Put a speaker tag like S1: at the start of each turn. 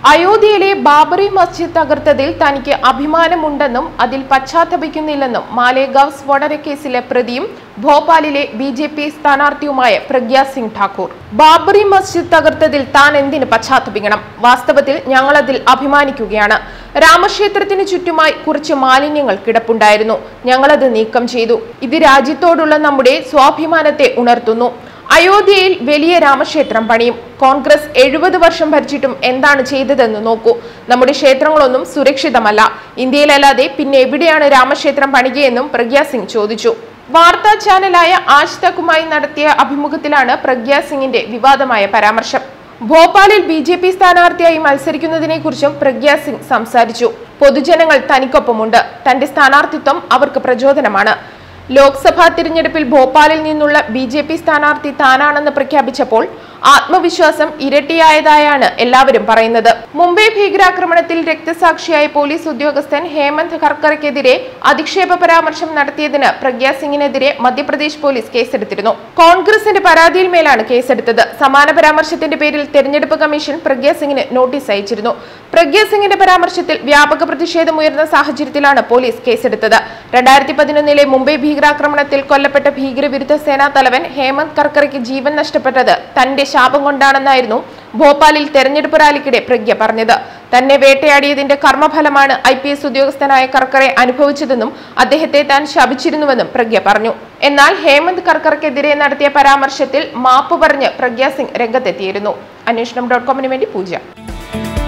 S1: അയോധ്യയിലെ ബാബറി മസ്ജിദ് തകർത്തതിൽ തനിക്ക് അഭിമാനമുണ്ടെന്നും അതിൽ പശ്ചാത്തപിക്കുന്നില്ലെന്നും മാലേഗാവ് സ്ഫോടന കേസിലെ പ്രതിയും ഭോപ്പാലിലെ ബി ജെ പി സ്ഥാനാർത്ഥിയുമായ പ്രഗ്യാ സിംഗ് ഠാക്കൂർ ബാബറി മസ്ജിദ് തകർത്തതിൽ താൻ എന്തിന് പശ്ചാത്തപിക്കണം വാസ്തവത്തിൽ ഞങ്ങളതിൽ അഭിമാനിക്കുകയാണ് രാമക്ഷേത്രത്തിന് ചുറ്റുമായി കുറച്ച് മാലിന്യങ്ങൾ കിടപ്പുണ്ടായിരുന്നു ഞങ്ങളത് നീക്കം ചെയ്തു ഇത് രാജ്യത്തോടുള്ള നമ്മുടെ സ്വാഭിമാനത്തെ ഉണർത്തുന്നു അയോധ്യയിൽ വലിയ രാമക്ഷേത്രം പണിയും കോൺഗ്രസ് എഴുപത് വർഷം ഭരിച്ചിട്ടും എന്താണ് ചെയ്തതെന്ന് നോക്കൂ നമ്മുടെ ക്ഷേത്രങ്ങളൊന്നും സുരക്ഷിതമല്ല ഇന്ത്യയിലല്ലാതെ പിന്നെ എവിടെയാണ് രാമക്ഷേത്രം പണികയെന്നും പ്രഗ്യാ സിംഗ് ചോദിച്ചു വാർത്താ ചാനലായ ആജ് തക്കുമായി നടത്തിയ അഭിമുഖത്തിലാണ് പ്രഗ്യാ സിംഗിന്റെ വിവാദമായ പരാമർശം ഭോപ്പാലിൽ ബി ജെ പി സ്ഥാനാർത്ഥിയായി മത്സരിക്കുന്നതിനെക്കുറിച്ചും പ്രഗ്യാ സിംഗ് സംസാരിച്ചു പൊതുജനങ്ങൾ തനിക്കൊപ്പമുണ്ട് തന്റെ സ്ഥാനാർത്ഥിത്വം അവർക്ക് പ്രചോദനമാണ് ലോക്സഭാ തിരഞ്ഞെടുപ്പിൽ ഭോപ്പാലിൽ നിന്നുള്ള ബി ജെ പി സ്ഥാനാർത്ഥി താനാണെന്ന് പ്രഖ്യാപിച്ചപ്പോൾ ആത്മവിശ്വാസം ഇരട്ടിയായതായാണ് എല്ലാവരും പറയുന്നത് മുംബൈ ഭീകരാക്രമണത്തിൽ രക്തസാക്ഷിയായ പോലീസ് ഉദ്യോഗസ്ഥൻ ഹേമന്ത് ഖർക്കറയ്ക്കെതിരെ അധിക്ഷേപ പരാമർശം നടത്തിയതിന് പ്രഗ്യാ സിംഗിനെതിരെ മധ്യപ്രദേശ് പോലീസ് കേസെടുത്തിരുന്നു കോൺഗ്രസിന്റെ പരാതിയിൽ മേലാണ് കേസെടുത്തത് സമാന പരാമർശത്തിന്റെ പേരിൽ തെരഞ്ഞെടുപ്പ് കമ്മീഷൻ പ്രഗ്യാ സിംഗിന് നോട്ടീസ് അയച്ചിരുന്നു പ്രഗ്യാ സിംഗിന്റെ പരാമർശത്തിൽ വ്യാപക പ്രതിഷേധമുയർന്ന സാഹചര്യത്തിലാണ് പോലീസ് കേസെടുത്തത് രണ്ടായിരത്തി പതിനൊന്നിലെ മുംബൈ ഭീകരാക്രമണത്തിൽ കൊല്ലപ്പെട്ട ഭീകരവിരുദ്ധ സേനാ തലവൻ ഹേമന്ത് കർക്കറയ്ക്ക് ജീവൻ നഷ്ടപ്പെട്ടത് തന്റെ ശാപം കൊണ്ടാണെന്നായിരുന്നു ഭോപ്പാലിൽ തെരഞ്ഞെടുപ്പ് റാലിക്കിടെ പ്രഗ്യ പറഞ്ഞത് തന്നെ വേട്ടയാടിയതിന്റെ കർമ്മഫലമാണ് ഐ പി എസ് ഉദ്യോഗസ്ഥനായ കർക്കറെ അനുഭവിച്ചതെന്നും അദ്ദേഹത്തെ താൻ ശപിച്ചിരുന്നുവെന്നും പ്രഗ്യ പറഞ്ഞു എന്നാൽ ഹേമന്ത് കർക്കറയ്ക്കെതിരെ നടത്തിയ പരാമർശത്തിൽ മാപ്പ് പറഞ്ഞ് പ്രഗ്യാ സിംഗ് രംഗത്തെത്തിയിരുന്നു അന്വേഷണം ഡോട്ട് കോമിന് വേണ്ടി പൂജ